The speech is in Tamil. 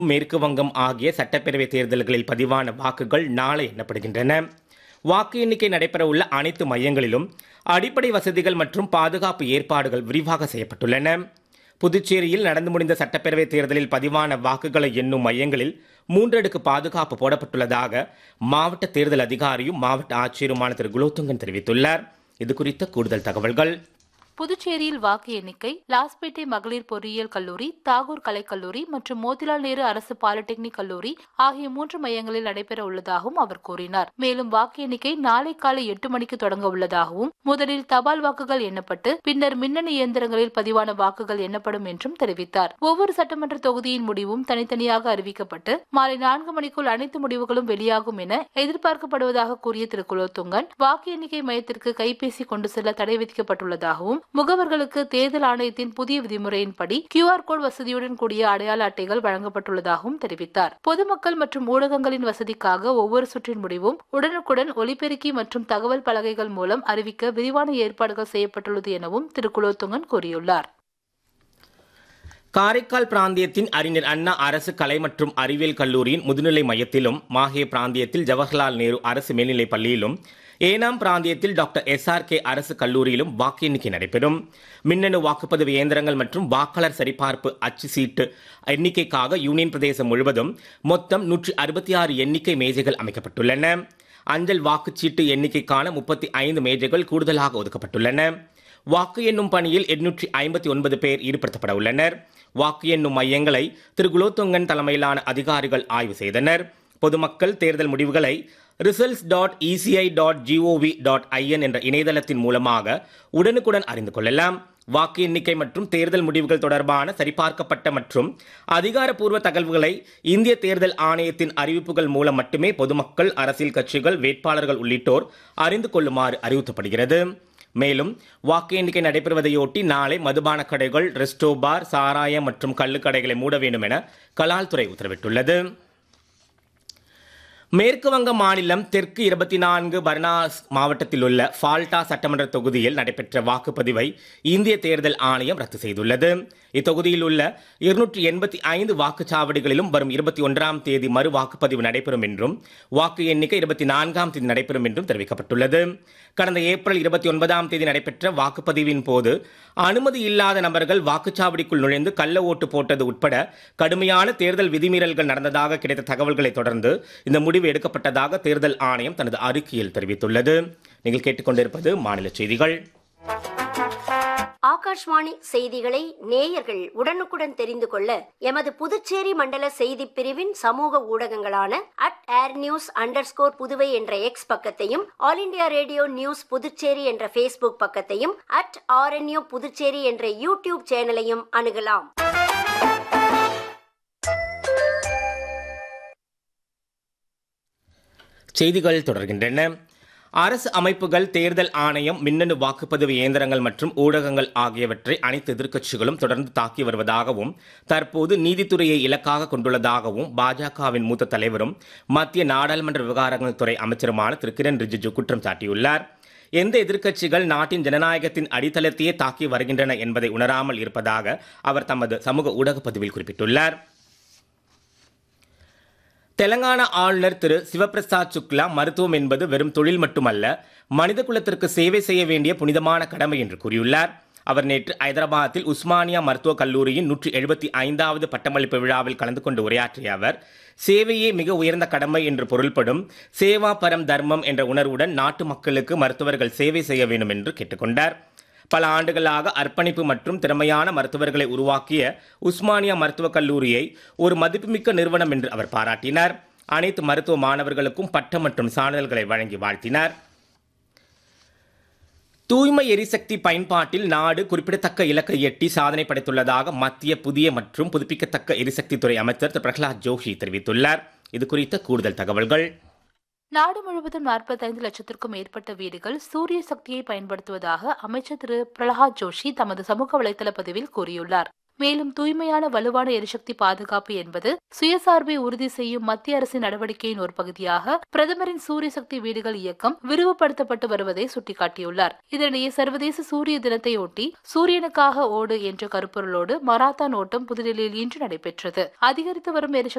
மேற்கு வங்கம் ஆகிய சட்டப்பேரவை தேர்தல்களில் பதிவான வாக்குகள் நாளை எண்ணப்படுகின்றன வாக்கு எண்ணிக்கை நடைபெறவுள்ள அனைத்து மையங்களிலும் அடிப்படை வசதிகள் மற்றும் பாதுகாப்பு ஏற்பாடுகள் விரிவாக செய்யப்பட்டுள்ளன புதுச்சேரியில் நடந்து முடிந்த சட்டப்பேரவை தேர்தலில் பதிவான வாக்குகளை எண்ணும் மையங்களில் மூன்றடுக்கு பாதுகாப்பு போடப்பட்டுள்ளதாக மாவட்ட தேர்தல் அதிகாரியும் மாவட்ட ஆட்சியருமான திரு குலோத்துங்கன் தெரிவித்துள்ளார் இது குறித்த கூடுதல் தகவல்கள் புதுச்சேரியில் வாக்கு எண்ணிக்கை லாஸ்பேட்டை மகளிர் பொறியியல் கல்லூரி தாகூர் கலைக்கல்லூரி மற்றும் மோதிலால் நேரு அரசு பாலிடெக்னிக் கல்லூரி ஆகிய மூன்று மையங்களில் நடைபெற உள்ளதாகவும் அவர் கூறினார் மேலும் வாக்கு எண்ணிக்கை நாளை காலை எட்டு மணிக்கு தொடங்க உள்ளதாகவும் முதலில் தபால் வாக்குகள் எண்ணப்பட்டு பின்னர் மின்னணு இயந்திரங்களில் பதிவான வாக்குகள் எண்ணப்படும் என்றும் தெரிவித்தார் ஒவ்வொரு சட்டமன்ற தொகுதியின் முடிவும் தனித்தனியாக அறிவிக்கப்பட்டு மாலை நான்கு மணிக்குள் அனைத்து முடிவுகளும் வெளியாகும் என எதிர்பார்க்கப்படுவதாக கூறிய திரு குலோத்துங்கன் வாக்கு எண்ணிக்கை மையத்திற்கு கைபேசி கொண்டு செல்ல தடை விதிக்கப்பட்டுள்ளதாகவும் முகவர்களுக்கு தேர்தல் ஆணையத்தின் புதிய விதிமுறையின்படி கியூஆர் கோட் வசதியுடன் கூடிய அடையாள அட்டைகள் வழங்கப்பட்டுள்ளதாகவும் தெரிவித்தார் பொதுமக்கள் மற்றும் ஊடகங்களின் வசதிக்காக ஒவ்வொரு சுற்றின் முடிவும் உடனுக்குடன் ஒலிபெருக்கி மற்றும் தகவல் பலகைகள் மூலம் அறிவிக்க விரிவான ஏற்பாடுகள் செய்யப்பட்டுள்ளது எனவும் திரு குலோத்துங்கன் கூறியுள்ளார் காரைக்கால் பிராந்தியத்தின் அறிஞர் அண்ணா அரசு கலை மற்றும் அறிவியல் கல்லூரியின் முதுநிலை மையத்திலும் மாஹே பிராந்தியத்தில் ஜவஹர்லால் நேரு அரசு மேல்நிலைப் பள்ளியிலும் ஏனாம் பிராந்தியத்தில் டாக்டர் எஸ்ஆர்கே அரசு கல்லூரியிலும் வாக்கு எண்ணிக்கை நடைபெறும் மின்னணு வாக்குப்பதிவு இயந்திரங்கள் மற்றும் வாக்காளர் சரிபார்ப்பு அச்சு சீட்டு எண்ணிக்கைக்காக யூனியன் பிரதேசம் முழுவதும் மொத்தம் நூற்றி அறுபத்தி ஆறு எண்ணிக்கை மேஜைகள் அமைக்கப்பட்டுள்ளன அஞ்சல் வாக்குச்சீட்டு எண்ணிக்கைக்கான முப்பத்தி ஐந்து மேஜைகள் கூடுதலாக ஒதுக்கப்பட்டுள்ளன வாக்கு எண்ணும் பணியில் எண்ணூற்றி ஐம்பத்தி ஒன்பது பேர் ஈடுபடுத்தப்பட உள்ளனர் வாக்கு எண்ணும் மையங்களை திரு குலோத்துங்கன் தலைமையிலான அதிகாரிகள் ஆய்வு செய்தனர் பொதுமக்கள் தேர்தல் முடிவுகளை results dot ECI dot GOV dot IN என்ற இணையதளத்தின் மூலமாக உடனுக்குடன் அறிந்து கொள்ளலாம் வாக்கு எண்ணிக்கை மற்றும் தேர்தல் முடிவுகள் தொடர்பான சரிபார்க்கப்பட்ட மற்றும் அதிகாரப்பூர்வ தகவல்களை இந்திய தேர்தல் ஆணையத்தின் அறிவிப்புகள் மூலம் மட்டுமே பொதுமக்கள் அரசியல் கட்சிகள் வேட்பாளர்கள் உள்ளிட்டோர் அறிந்து கொள்ளுமாறு அறிவுறுத்தப்படுகிறது மேலும் வாக்கு எண்ணிக்கை நடைபெறுவதையொட்டி நாளை மதுபான கடைகள் ரெஸ்டோ பார் சாராயம் மற்றும் கள்ளுக்கடைகளை மூட வேண்டும் என கலால்துறை உத்தரவிட்டுள்ளது மேற்கு வங்க மாநிலம் தெற்கு இருபத்தி நான்கு பர்னாஸ் மாவட்டத்தில் உள்ள ஃபால்டா சட்டமன்ற தொகுதியில் நடைபெற்ற வாக்குப்பதிவை இந்திய தேர்தல் ஆணையம் ரத்து செய்துள்ளது இத்தொகுதியில் உள்ள இருநூற்றி எண்பத்தி ஐந்து வாக்குச்சாவடிகளிலும் வரும் இருபத்தி ஒன்றாம் தேதி மறு வாக்குப்பதிவு நடைபெறும் என்றும் வாக்கு எண்ணிக்கை இருபத்தி நான்காம் தேதி நடைபெறும் என்றும் தெரிவிக்கப்பட்டுள்ளது கடந்த ஏப்ரல் இருபத்தி ஒன்பதாம் தேதி நடைபெற்ற வாக்குப்பதிவின் போது அனுமதி இல்லாத நபர்கள் வாக்குச்சாவடிக்குள் நுழைந்து கள்ள ஓட்டு போட்டது உட்பட கடுமையான தேர்தல் விதிமீறல்கள் நடந்ததாக கிடைத்த தகவல்களை தொடர்ந்து இந்த முடிவு எடுக்கப்பட்டதாக தேர்தல் ஆணையம் தனது அறிக்கையில் தெரிவித்துள்ளது நீங்கள் கேட்டுக்கொண்டிருப்பது மாநில செய்திகள் ஆகாஷ்வாணி செய்திகளை நேயர்கள் உடனுக்குடன் தெரிந்து கொள்ள எமது புதுச்சேரி மண்டல செய்தி பிரிவின் சமூக ஊடகங்களான at air news under score Puduvai என்ற எக்ஸ் பக்கத்தையும் All India Radio News Puducherry என்ற ஃபேஸ்புக் பக்கத்தையும் அட் ஆர்என்யூ புதுச்சேரி என்ற யூடியூப் சேனலையும் அணுகலாம் செய்திகள் தொடர்கின்றன அரசு அமைப்புகள் தேர்தல் ஆணையம் மின்னணு வாக்குப்பதிவு இயந்திரங்கள் மற்றும் ஊடகங்கள் ஆகியவற்றை அனைத்து எதிர்க்கட்சிகளும் தொடர்ந்து தாக்கி வருவதாகவும் தற்போது நீதித்துறையை இலக்காக கொண்டுள்ளதாகவும் பாஜகவின் மூத்த தலைவரும் மத்திய நாடாளுமன்ற விவகாரங்கள் துறை அமைச்சருமான திரு கிரண் ரிஜிஜு குற்றம் சாட்டியுள்ளார் எந்த எதிர்க்கட்சிகள் நாட்டின் ஜனநாயகத்தின் அடித்தளத்தையே தாக்கி வருகின்றன என்பதை உணராமல் இருப்பதாக அவர் தமது சமூக ஊடக பதிவில் குறிப்பிட்டுள்ளார் தெலங்கானா ஆளுநர் திரு சிவபிரசாத் சுக்லா மருத்துவம் என்பது வெறும் தொழில் மட்டுமல்ல மனித குலத்திற்கு சேவை செய்ய வேண்டிய புனிதமான கடமை என்று கூறியுள்ளார் அவர் நேற்று ஐதராபாத்தில் உஸ்மானியா மருத்துவக் கல்லூரியின் நூற்றி எழுபத்தி ஐந்தாவது பட்டமளிப்பு விழாவில் கலந்து கொண்டு உரையாற்றிய அவர் சேவையே மிக உயர்ந்த கடமை என்று பொருள்படும் சேவா பரம் தர்மம் என்ற உணர்வுடன் நாட்டு மக்களுக்கு மருத்துவர்கள் சேவை செய்ய வேண்டும் என்று கேட்டுக்கொண்டார் பல ஆண்டுகளாக அர்ப்பணிப்பு மற்றும் திறமையான மருத்துவர்களை உருவாக்கிய உஸ்மானியா மருத்துவக் கல்லூரியை ஒரு மதிப்புமிக்க நிறுவனம் என்று அவர் பாராட்டினார் அனைத்து மருத்துவ மாணவர்களுக்கும் பட்டம் மற்றும் சான்றிதழ்களை வழங்கி வாழ்த்தினார் தூய்மை எரிசக்தி பயன்பாட்டில் நாடு குறிப்பிடத்தக்க இலக்கை எட்டி சாதனை படைத்துள்ளதாக மத்திய புதிய மற்றும் புதுப்பிக்கத்தக்க எரிசக்தித்துறை அமைச்சர் திரு பிரகலாத் ஜோஷி தெரிவித்துள்ளார் இது குறித்த கூடுதல் தகவல்கள் நாடு முழுவதும் நாற்பத்தைந்து லட்சத்திற்கும் மேற்பட்ட வீடுகள் சூரிய சக்தியை பயன்படுத்துவதாக அமைச்சர் திரு பிரகலாத் ஜோஷி தமது சமூக வலைதள பதிவில் கூறியுள்ளார் மேலும் தூய்மையான வலுவான எரிசக்தி பாதுகாப்பு என்பது சுயசார்பை உறுதி செய்யும் மத்திய அரசின் நடவடிக்கையின் ஒரு பகுதியாக பிரதமரின் சூரிய சக்தி வீடுகள் இயக்கம் விரிவுபடுத்தப்பட்டு வருவதை சுட்டிக்காட்டியுள்ளார் இதனிடையே சர்வதேச சூரிய தினத்தையொட்டி சூரியனுக்காக ஓடு என்ற கருப்பொருளோடு மராத்தான் ஓட்டம் புதுடில்லியில் இன்று நடைபெற்றது அதிகரித்து வரும் எரிசக்தி